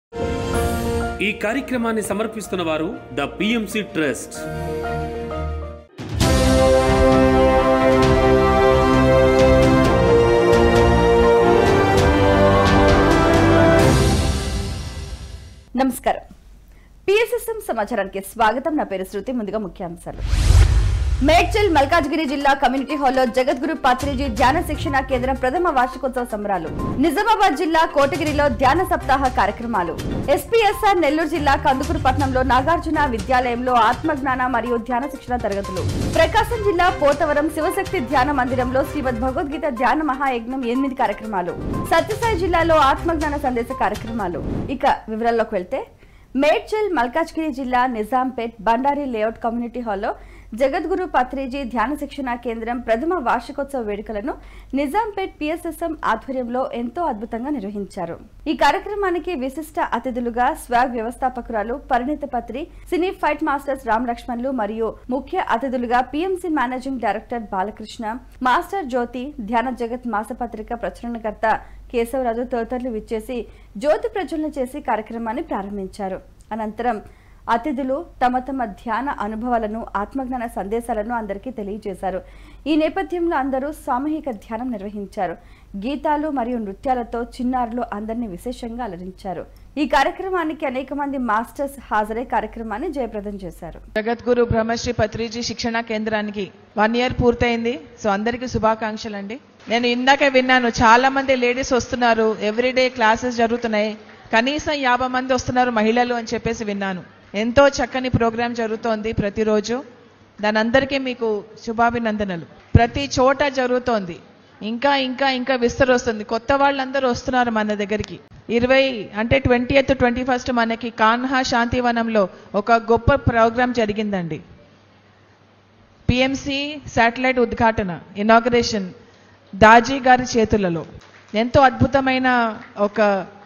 ఈ కార్యక్రమాన్ని సమర్పిస్తున్న వారు ద పిఎంసి ట్రస్ట్ నమస్కారం పిఎస్ఎస్ఎం సమాచారానికి స్వాగతం నా పేరు శృతి ముందుగా ముఖ్యాంశాలు మేడ్చల్ మల్కాజ్గిరి జిల్లా కమ్యూనిటీ హాల్లో జగద్గురు పాత్రిజీ ధ్యాన శిక్షణ కేంద్రం ప్రథమ వార్షికోత్సవ సంబరాలు నిజామాబాద్ జిల్లా కోటగిరిలో ధ్యాన సప్తాహ కార్యక్రమాలు ఎస్పీఎస్ఆర్ నెల్లూరు జిల్లా కందుకూరు పట్టణంలో నాగార్జున విద్యాలయంలో ఆత్మజ్ఞాన మరియు ధ్యాన శిక్షణ తరగతులు ప్రకాశం జిల్లా పోతవరం శివశక్తి ధ్యాన మందిరంలో శ్రీమద్ భగవద్గీత ధ్యాన మహాయజ్ఞం ఎనిమిది కార్యక్రమాలు సత్యసాయి జిల్లాలో ఆత్మజ్ఞాన సందేశ కార్యక్రమాలు ఇక వివరాల్లోకి వెళ్తే మేడ్చల్ మల్కాజ్గిరి జిల్లా నిజాంపేట్ బండారి లేఅవుట్ కమ్యూనిటీ హాల్లో జగద్గురు పత్రిజీ ధ్యాన శిక్షణ కేంద్రం ప్రథమ వార్షికోత్సవ వేడుకలను నిజాంపేట్ పిఎస్ఎస్ఎం ఆధ్వర్యంలో ఎంతో అద్భుతంగా నిర్వహించారు ఈ కార్యక్రమానికి విశిష్ట అతిథులుగా స్వాగ్ వ్యవస్థాపకురాలు Parinita Patri cine fight masters Ram లక్ష్మణ్లు మరియు ముఖ్య అతిథులుగా PMC managing director Balakrishna master Jyothi Dhyana Jagath మాసపత్రిక ప్రచురణకర్త Keshavaraju తదితరులు విచ్చేసి జ్యోతి ప్రజ్వలన చేసి కార్యక్రమాన్ని ప్రారంభించారు అనంతరం అతిథులు తమ తమ ధ్యాన అనుభవాలను ఆత్మజ్ఞాన సందేశాలను అందరికీ తెలియజేశారు ఈ నేపథ్యంలో అందరూ సామూహిక ధ్యానం నిర్వహించారు గీతాలు మరియు నృత్యాలతో చిన్నారులు అందరినీ విశేషంగా అలరించారు ఈ కార్యక్రమానికి అనేక మంది మాస్టర్స్ హాజరై కార్యక్రమాన్ని జయప్రదం చేశారు జగద్గురు బ్రహ్మశ్రీ పత్రిజీ శిక్షణ కేంద్రానికి వన్ ఇయర్ పూర్తయింది సో అందరికీ శుభాకాంక్షలు అండి నేను ఇందాకే విన్నాను చాలా మంది లేడీస్ వస్తున్నారు ఎవ్రీడే క్లాసెస్ జరుగుతున్నాయి కనీసం యాభై మంది వస్తున్నారు మహిళలు అని చెప్పేసి విన్నాను ఎంతో చక్కని ప్రోగ్రాం జరుగుతోంది ప్రతిరోజు దాని అందరికీ మీకు శుభాభినందనలు ప్రతి చోట జరుగుతోంది ఇంకా ఇంకా ఇంకా విస్తరొస్తుంది కొత్త వాళ్ళందరూ వస్తున్నారు మన దగ్గరికి ఇరవై అంటే ట్వంటీ ఎయిత్ ట్వంటీ ఫస్ట్ మనకి కాన్హా శాంతివనంలో ఒక గొప్ప ప్రోగ్రాం జరిగిందండి పిఎంసి శాటిలైట్ ఉద్ఘాటన ఇనాగరేషన్ దాజీ గారి చేతులలో ఎంతో అద్భుతమైన ఒక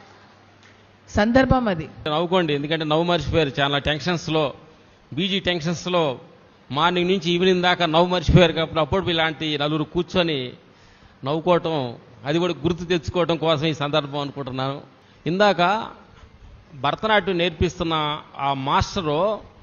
సందర్భం అది నవ్వుకోండి ఎందుకంటే నవ్వు మర్చిపోయారు చాలా టెన్షన్స్లో బీజీ టెన్షన్స్లో మార్నింగ్ నుంచి ఈవినింగ్ దాకా నవ్వు మర్చిపోయారు కాబట్టి అప్పుడు ఇలాంటి నలుగురు కూర్చొని నవ్వుకోవటం అది కూడా గుర్తు తెచ్చుకోవటం కోసం ఈ సందర్భం అనుకుంటున్నాను ఇందాక భరతనాట్యం నేర్పిస్తున్న ఆ మాస్టరు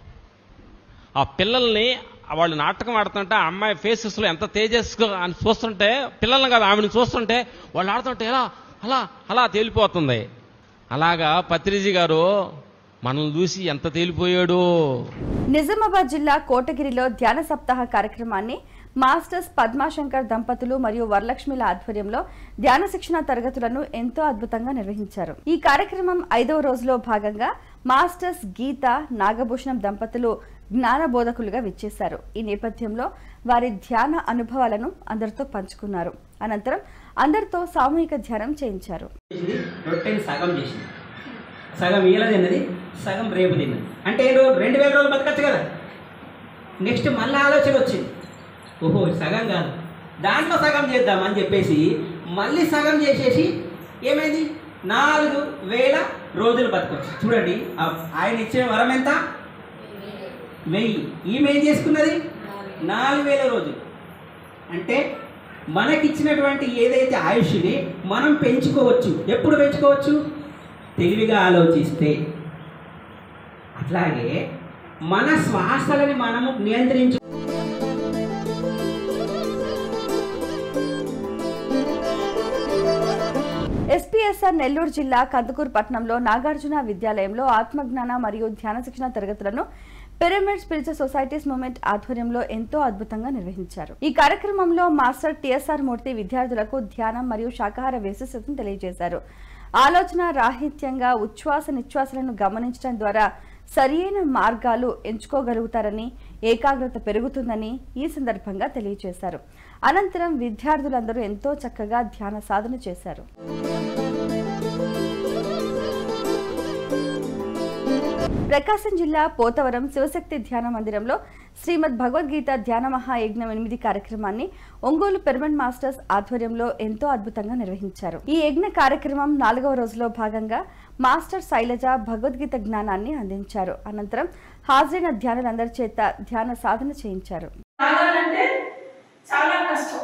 ఆ పిల్లల్ని వాళ్ళు నాటకం ఆడుతుంటే ఆ అమ్మాయి ఫేసెస్లో ఎంత తేజస్గా అని చూస్తుంటే పిల్లల్ని కాదు ఆమెను చూస్తుంటే వాళ్ళు ఆడుతుంటే ఎలా అలా అలా తేలిపోతుంది అలాగా పత్రిజీ గారు మనల్ని చూసి ఎంత తేలిపోయాడు నిజామాబాద్ జిల్లా కోటగిరిలో ధ్యాన సప్తాహ కార్యక్రమాన్ని మాస్టర్స్ పద్మాశంకర్ దంపతులు మరియు వరలక్ష్మిల ఆధ్వర్యంలో ధ్యాన శిక్షణ తరగతులను ఎంతో అద్భుతంగా నిర్వహించారు ఈ కార్యక్రమం ఐదవ రోజులో భాగంగా మాస్టర్స్ గీత నాగభూషణం దంపతులు జ్ఞాన బోధకులుగా విచ్చేశారు ఈ నేపథ్యంలో వారి ధ్యాన అనుభవాలను అందరితో పంచుకున్నారు అనంతరం అందరితో సామూహిక ధ్యానం చేయించారు చేసింది రొట్టెని సగం చేసింది సగం ఈల తిన్నది సగం రేపు తిన్నది అంటే ఏదో రెండు వేల రోజులు బతకచ్చు కదా నెక్స్ట్ మళ్ళీ ఆలోచన వచ్చింది ఓహో సగం కాదు దాంట్లో సగం చేద్దామని చెప్పేసి మళ్ళీ సగం చేసేసి ఏమైంది నాలుగు వేల రోజులు బతకొచ్చు చూడండి ఆ- ఆయన ఇచ్చిన వరం ఎంత వెయ్యి ఈమె ఏం చేసుకున్నది నాలుగు వేల రోజులు అంటే మనకిచ్చినటువంటి ఏదైతే ఆయుష్ని మనం పెంచుకోవచ్చు ఎప్పుడు పెంచుకోవచ్చు తెలివిగా ఆలోచిస్తే అట్లాగే మన శ్వాసలని మనము నియంత్రించు ఎస్పీఎస్ఆర్ నెల్లూరు జిల్లా కందుకూరు పట్టణంలో నాగార్జున విద్యాలయంలో ఆత్మజ్ఞాన మరియు ధ్యాన శిక్షణ తరగతులను పిరమిడ్ స్పిరిచువల్ సొసైటీస్ మూవ్మెంట్ ఆధ్వర్యంలో ఎంతో అద్భుతంగా నిర్వహించారు ఈ కార్యక్రమంలో మాస్టర్ టిఎస్ఆర్ మూర్తి విద్యార్థులకు ధ్యానం మరియు శాకాహార విశిష్టతను తెలియజేశారు ఆలోచన రాహిత్యంగా ఉచ్ఛ్వాస నిశ్వాసలను గమనించడం ద్వారా సరియైన మార్గాలు ఎంచుకోగలుగుతారని ఏకాగ్రత పెరుగుతుందని ఈ సందర్భంగా తెలియజేశారు అనంతరం విద్యార్థులందరూ ఎంతో చక్కగా ధ్యాన సాధన చేశారు ప్రకాశం జిల్లా పోతవరం శివశక్తి ధ్యాన మందిరంలో శ్రీమద్ భగవద్గీత ధ్యాన మహాయజ్ఞం ఎనిమిది కార్యక్రమాన్ని ఒంగోలు పెర్మనెంట్ మాస్టర్స్ ఆధ్వర్యంలో ఎంతో అద్భుతంగా నిర్వహించారు ఈ యజ్ఞ కార్యక్రమం నాలుగవ రోజులో భాగంగా మాస్టర్ శైలజ భగవద్గీత జ్ఞానాన్ని అందించారు అనంతరం హాజరైన ధ్యానులందరి చేత ధ్యాన సాధన చేయించారు తాగాలంటే చాలా కష్టం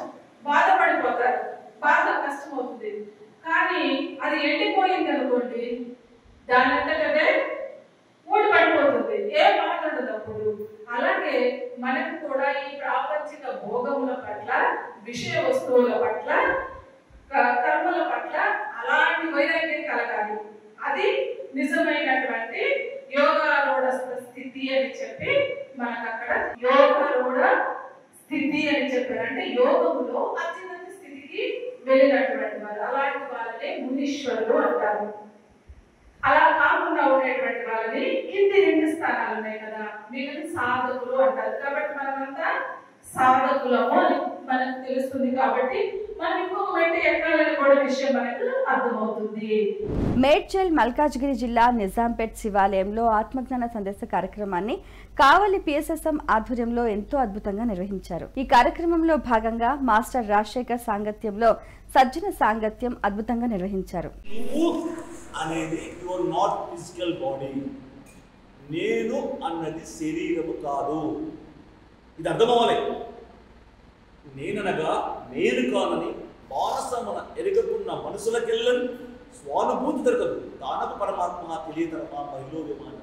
బాధపడిపోతారు బాగా కష్టం అవుతుంది కానీ అది ఎండిపోయింది అనుకోండి దాని అంతటదే ఊడి పడిపోతుంది ఏ మాట్లాడదు అప్పుడు అలాగే మనకు కూడా ఈ ప్రాపంచిక భోగముల పట్ల విషయ వస్తువుల పట్ల క- కర్మల పట్ల అలాంటి వైరాగ్యం కలగాలి అది నిజమైనటువంటి యోగారూఢ స్థితి అని చెప్పి మనకు అక్కడ యోగారూఢ స్థితి అని చెప్పారు అంటే యోగములో అత్యున్నత స్థితికి వెళ్ళినటువంటి వారు అలాంటి వాళ్ళనే మునీశ్వరులు అంటారు అలా కాకుండా ఉండేటువంటి వాళ్ళని కింది రెండు స్థానాలు ఉన్నాయి కదా వీళ్ళని సాధకులు అంటారు కాబట్టి మనమంతా సాధకులము అని మనకు తెలుస్తుంది కాబట్టి మనం ఇంకొక మెట్టు ఎక్కాలని కూడా విషయం మనకు అర్థమవుతుంది మేడ్చల్ మల్కాజ్గిరి జిల్లా నిజాంపేట్ శివాలయంలో ఆత్మజ్ఞాన సందేశ కార్యక్రమాన్ని కావలి పిఎస్ఎస్ఎం ఆధ్వర్యంలో ఎంతో అద్భుతంగా నిర్వహించారు ఈ కార్యక్రమంలో భాగంగా మాస్టర్ రాజశేఖర్ సాంగత్యంలో సజ్జన సాంగత్యం అద్భుతంగా నిర్వహించారు నువ్వు అనేది యువర్ నాట్ ఫిజికల్ బాడీ నేను అన్నది శరీరము కాదు ఇది అర్థమవ్వాలి నేననగా నేను కానని మానసమున ఎరగకున్న మనసులకెళ్ళని స్వానుభూతి దొరకదు దానకు పరమాత్మ తెలియతరమా మహిళ విమానం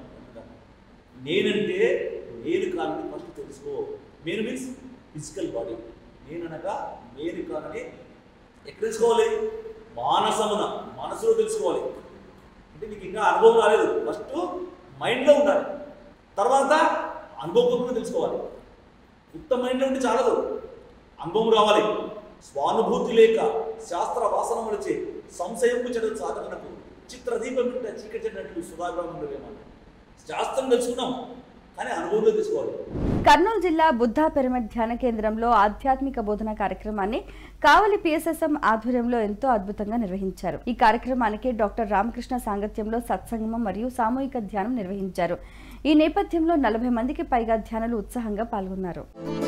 నేనంటే నేను కానని ఫస్ట్ తెలుసుకో నేను మీన్స్ ఫిజికల్ బాడీ నేననగా నేను కానని ఎక్కడ తెలుసుకోవాలి మానసమున మనసులో తెలుసుకోవాలి అంటే నీకు ఇంకా అనుభవం రాలేదు ఫస్ట్ మైండ్లో ఉండాలి తర్వాత అనుభవపూర్వకంగా తెలుసుకోవాలి ఉత్తమ మైండ్లో ఉండి చాలదు అనుభవం రావాలి స్వానుభూతి లేక శాస్త్ర వాసన వలచే సంశయం చెడు సాధనకు చిత్రదీపం ఇంట చీకటి చెడినట్లు సుధాగ్రహం ఉండవేమో శాస్త్రం తెలుసుకున్నాం కానీ అనుభవంలో తెలుసుకోవాలి కర్నూలు జిల్లా బుద్ధా పిరమిడ్ ధ్యాన కేంద్రంలో ఆధ్యాత్మిక బోధన కార్యక్రమాన్ని కావలి పిఎస్ఎస్ఎం ఆధ్వర్యంలో ఎంతో అద్భుతంగా నిర్వహించారు ఈ కార్యక్రమానికి డాక్టర్ రామకృష్ణ సాంగత్యంలో సత్సంగమం మరియు సామూహిక ధ్యానం నిర్వహించారు ఈ నేపథ్యంలో నలభై మందికి పైగా ధ్యానులు ఉత్సాహంగా పాల్గొన్నారు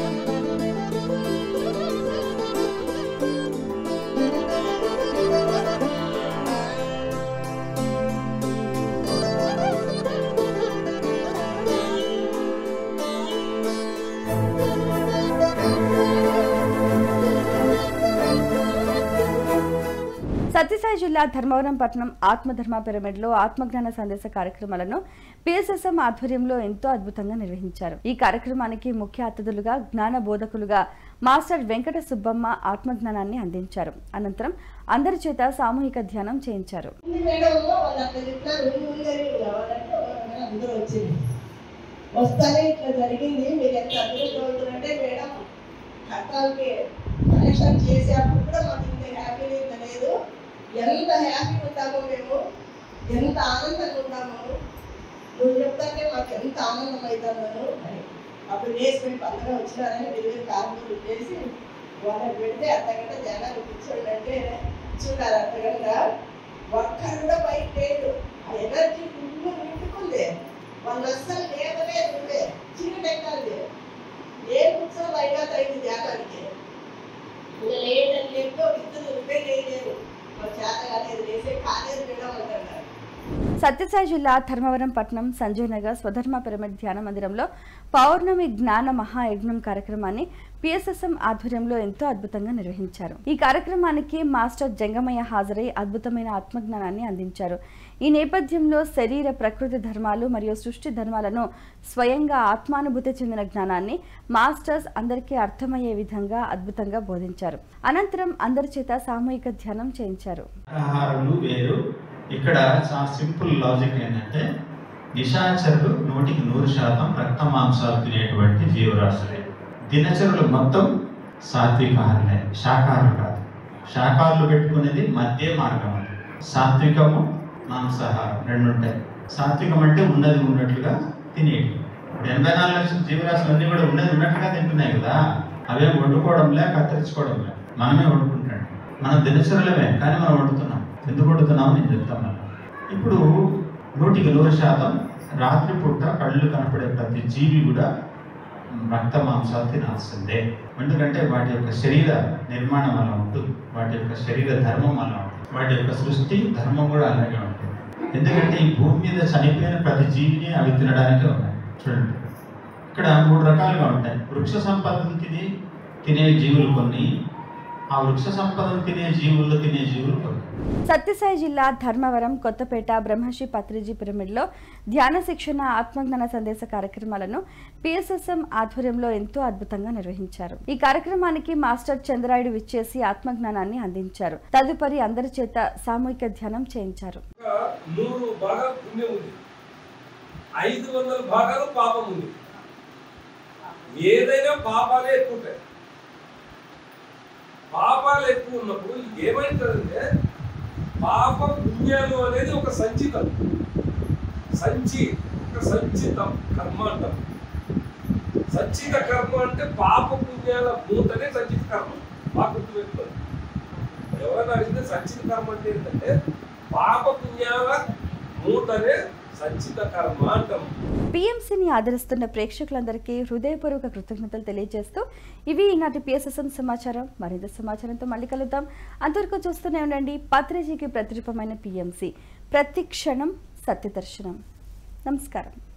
సత్యసాయి జిల్లా ధర్మవరం పట్టణం ఆత్మధర్మ పిరమిడ్లో ఆత్మజ్ఞాన సందేశ కార్యక్రమాలను పిఎస్ఎస్ఎం ఆధ్వర్యంలో ఎంతో అద్భుతంగా నిర్వహించారు ఈ కార్యక్రమానికి ముఖ్య అతిథులుగా జ్ఞాన బోధకులుగా మాస్టర్ వెంకట సుబ్బమ్మ ఆత్మజ్ఞానాన్ని అందించారు అనంతరం అందరి చేత సామూహిక ధ్యానం చేయించారు ఉంది మేడం వాళ్ళు అట్లా చెప్పినారు ఉంది ఉందని కావాలంటే వాళ్ళందరూ అందరూ వచ్చింది వస్తానే ఇట్లా జరిగింది మీరు ఎంత అదృష్టవంతులంటే మేడం అక్కడికి కనెక్షన్ చేసేటప్పుడు కూడా మాకు ఇంత హ్యాపీగా ఇంత లేదు ఎంత హ్యాపీగా ఉంటామో మేము ఎంత ఆనందంగా ఉంటామో నువ్వు చెప్తాంటే మాకు ఎంత ఆనందం అవుతుందో అని అప్పుడు లేచి మేము పక్కన వచ్చినారని మీరు కార్మికులు చేసి వాళ్ళని పెడితే అర్ధగంట జనాలు కూర్చోండి అంటే చూడాలి అర్ధగంట ఒక్కరు కూడా బయట లేదు ఆ ఎనర్జీ ఫుల్ నింపుకుంది వాళ్ళు అస్సలు లేవలేదు ఉండే చీకటి ఎక్కాలి ఏ కూర్చోవాలి అయినా తగ్గింది ధ్యానానికి ఇంకా లేదని లేకపోతే ఇద్దరు ఉండే లేరు మా చేత కాలేదు లేసే కాలేదు మేడం అంటున్నారు సత్యసాయి జిల్లా ధర్మవరం పట్టణం సంజయ్ నగర్ స్వధర్మ పిరమిడ్ ధ్యాన మందిరంలో పౌర్ణమి జ్ఞాన మహాయజ్ఞం కార్యక్రమాన్ని పిఎస్ఎస్ఎం ఆధ్వర్యంలో ఎంతో అద్భుతంగా నిర్వహించారు ఈ కార్యక్రమానికి మాస్టర్ జంగమయ్య హాజరై అద్భుతమైన ఆత్మజ్ఞానాన్ని అందించారు ఈ నేపథ్యంలో శరీర ప్రకృతి ధర్మాలు మరియు సృష్టి ధర్మాలను స్వయంగా ఆత్మానుభూతి చెందిన జ్ఞానాన్ని మాస్టర్స్ అందరికీ అర్థమయ్యే విధంగా అద్భుతంగా బోధించారు అనంతరం అందరి చేత సామూహిక ధ్యానం చేయించారు ఆహారాలు వేరు ఇక్కడ చాలా సింపుల్ లాజిక్ ఏంటంటే నిశాచరులు నూటికి నూరు శాతం రక్త మాంసాలు తినేటువంటి జీవరాశులే దినచరులు మొత్తం సాత్విక ఆహారలే శాకాహారం కాదు శాకాహారులు పెట్టుకునేది మధ్య మార్గం అది సాత్వికము మాంసాహారం రెండు ఉంటాయి సాత్వికం అంటే ఉన్నది ఉన్నట్లుగా తినేటి ఇప్పుడు ఎనభై నాలుగు లక్షల జీవరాశులు అన్నీ కూడా ఉన్నది ఉన్నట్లుగా తింటున్నాయి కదా అవేం వండుకోవడంలే కత్తిరించుకోవడంలే మనమే వండుకుంటాం మనం దినచరులమే కానీ మనం వండుతున్నాం ఎందుకు వండుతున్నామో నేను చెప్తాను మళ్ళీ ఇప్పుడు నూటికి నూరు శాతం రాత్రిపూట కళ్ళు కనపడే ప్రతి జీవి కూడా రక్త మాంసాలు తినాల్సిందే ఎందుకంటే వాటి యొక్క శరీర నిర్మాణం అలా ఉంటుంది వాటి యొక్క శరీర ధర్మం అలా ఉంటుంది వాటి యొక్క సృష్టి ధర్మం కూడా అలాగే ఉంటుంది ఎందుకంటే ఈ భూమి మీద చనిపోయిన ప్రతి జీవిని అవి తినడానికే ఉన్నాయి చూడండి ఇక్కడ మూడు రకాలుగా ఉంటాయి వృక్ష సంపదను తిని తినే జీవులు కొన్ని ఆ వృక్ష సంపదను తినే జీవుల్లో తినే జీవులు కొన్ని సత్యసాయి జిల్లా ధర్మవరం కొత్తపేట బ్రహ్మశ్రీ పత్రిజీ పిరమిడ్లో ధ్యాన శిక్షణ ఆత్మజ్ఞాన సందేశ కార్యక్రమాలను పిఎస్ఎస్ఎం ఆధ్వర్యంలో ఎంతో అద్భుతంగా నిర్వహించారు ఈ కార్యక్రమానికి మాస్టర్ చంద్రాయుడు విచ్చేసి ఆత్మజ్ఞానాన్ని అందించారు తదుపరి అందరి చేత సామూహిక ధ్యానం చేయించారు నూరు భాగాలు పుణ్యం ఉంది ఐదు వందల భాగాలు పాపం ఉంది ఏదైనా పాపాలే ఎక్కువ ఉంటాయి పాపాలు ఎక్కువ ఉన్నప్పుడు ఏమైతుందంటే పాప పుణ్యాలు అనేది ఒక సంచితం సంచి ఒక సంచితం కర్మ అంటాం సంచిత కర్మ అంటే పాప పుణ్యాల మూతనే సంచిత కర్మ బాగా గుర్తుపెట్టుకోండి ఎవరైనా అడిగితే సంచిత కర్మ అంటే ఏంటంటే పాప పుణ్యాల మూతనే సంచిత కర్మ అంటాం పిఎంసీని ఆదరిస్తున్న ప్రేక్షకులందరికీ హృదయపూర్వక కృతజ్ఞతలు తెలియజేస్తూ ఇవి ఈనాటి పిఎస్ఎస్ఎం సమాచారం మరింత సమాచారంతో మళ్ళీ కలుద్దాం అంతవరకు చూస్తూనే ఉండండి పత్రిజీకి ప్రతిరూపమైన పిఎంసి ప్రతి క్షణం సత్యదర్శనం నమస్కారం